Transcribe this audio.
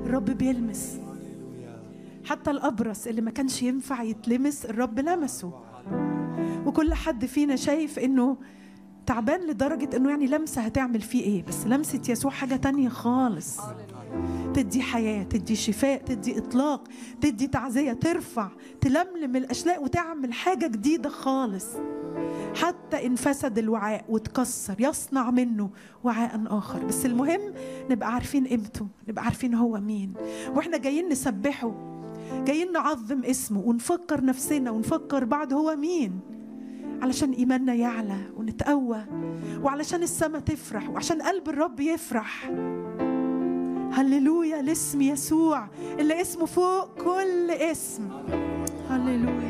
الرب بيلمس حتى الأبرص اللي ما كانش ينفع يتلمس الرب لمسه وكل حد فينا شايف إنه تعبان لدرجة إنه يعني لمسة هتعمل فيه إيه بس لمسة يسوع حاجة تانية خالص تدي حياة تدي شفاء تدي إطلاق تدي تعزية ترفع تلملم الأشلاء وتعمل حاجة جديدة خالص حتى إن فسد الوعاء وتكسر يصنع منه وعاء آخر بس المهم نبقى عارفين قيمته نبقى عارفين هو مين وإحنا جايين نسبحه جايين نعظم اسمه ونفكر نفسنا ونفكر بعض هو مين علشان إيماننا يعلى ونتقوى وعلشان السماء تفرح وعشان قلب الرب يفرح هللويا لاسم يسوع اللي اسمه فوق كل اسم هللويا